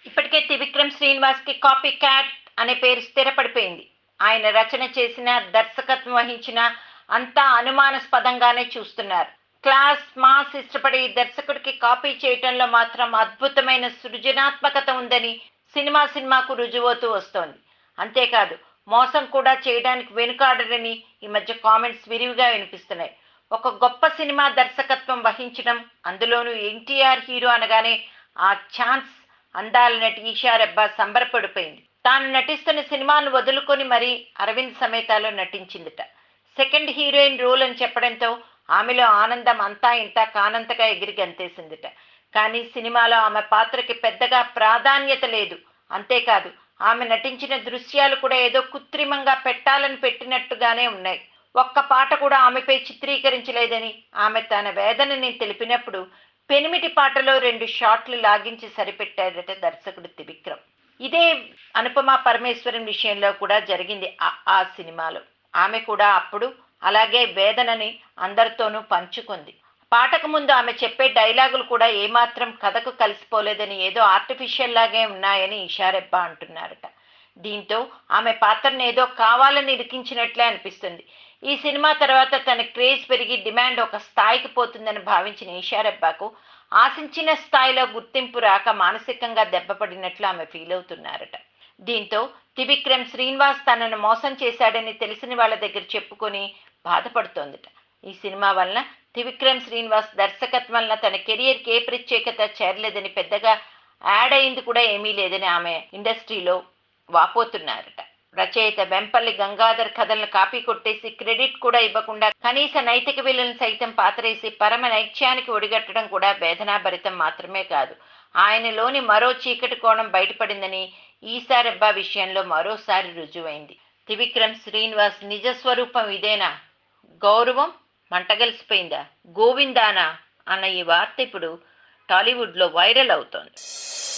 ఇప్పటికే త్రివిక్రమ్ శ్రీనివాస్ కి copy cat అనే పేరు స్థిరపడిపోయింది ఆయన రచన చేసిన దర్శకత్వం వహించిన అంతా అనుమానాస్పదంగానే చూస్తున్నారు క్లాస్ మాస్ ఇష్టపడే ఈ దర్శకుడికి కాపీ చేయటంలో మాత్రం అద్భుతమైన సృజనాత్మకత ఉందని సినిమా సినిమాకు రుజువవుతూ వస్తోంది అంతేకాదు మోసం కూడా చేయడానికి వెనుకాడరని ఈ మధ్య కామెంట్స్ విరివిగా వినిపిస్తున్నాయి ఒక గొప్ప సినిమా దర్శకత్వం వహించడం అందులోనూ ఎన్టీఆర్ హీరో అనగానే ఆ ఛాన్స్ అందాల నటి ఈషా రెబ్బా సంబరపడిపోయింది తాను నటిస్తున్న సినిమాను వదులుకొని మరీ అరవింద్ సమేతాలో నటించిందిట సెకండ్ హీరోయిన్ రోల్ అని చెప్పడంతో ఆమెలో ఆనందం అంతా ఇంత కానంతగా ఎగిరి గంతేసిందిట కానీ సినిమాలో ఆమె పాత్రకి పెద్దగా ప్రాధాన్యత లేదు అంతేకాదు ఆమె నటించిన దృశ్యాలు కూడా ఏదో కృత్రిమంగా పెట్టాలని పెట్టినట్టుగానే ఉన్నాయి ఒక్క పాట కూడా ఆమెపై చిత్రీకరించలేదని ఆమె తన వేదనని తెలిపినప్పుడు పెనిమిటి పాటలో రెండు షాట్లు లాగించి సరిపెట్టాడట దర్శకుడు త్రివిక్రమ్ ఇదే అనుపమ పరమేశ్వరన్ విషయంలో కూడా జరిగింది ఆ- ఆ సినిమాలో ఆమె కూడా అప్పుడు అలాగే వేదనని అందరితోనూ పంచుకుంది పాటకు ముందు ఆమె చెప్పే డైలాగులు కూడా ఏమాత్రం కథకు కలిసిపోలేదని ఏదో ఆర్టిఫిషియల్ లాగే ఉన్నాయని ఇషారెబ్బా అంటున్నారట దీంతో ఆమె పాత్రను ఏదో కావాలని ఇరికించినట్లే అనిపిస్తుంది ఈ సినిమా తర్వాత తన క్రేజ్ పెరిగి డిమాండ్ ఒక స్థాయికి పోతుందని భావించిన ఈషారెబ్బాకు ఆశించిన స్థాయిలో గుర్తింపు రాక మానసికంగా దెబ్బపడినట్లు ఆమె ఫీల్ అవుతున్నారట దీంతో త్రివిక్రమ్ శ్రీనివాస్ తనను మోసం చేశాడని తెలిసిన వాళ్ళ దగ్గర చెప్పుకొని బాధపడుతోందట ఈ సినిమా వలన త్రివిక్రమ్ శ్రీనివాస్ దర్శకత్వం వలన తన కెరియర్కి ఏ ప్రత్యేకత చేరలేదని పెద్దగా యాడ్ అయింది కూడా ఏమీ లేదని ఆమె ఇండస్ట్రీలో వాపోతున్నారట రచయిత వెంపల్లి గంగాధర్ కథలను కాపీ కొట్టేసి క్రెడిట్ కూడా ఇవ్వకుండా కనీస నైతిక విలువలను సైతం పాతరేసి పరమ నైత్యానికి ఒడిగట్టడం కూడా వేదనాభరితం మాత్రమే కాదు ఆయనలోని మరో చీకటి కోణం బయటపడిందని ఈసారెబ్బా విషయంలో మరోసారి రుజువైంది త్రివిక్రమ్ శ్రీనివాస్ నిజ స్వరూపం ఇదేనా గౌరవం మంటగలిసిపోయిందా గోవిందానా అన్న ఈ వార్త ఇప్పుడు టాలీవుడ్లో వైరల్ అవుతోంది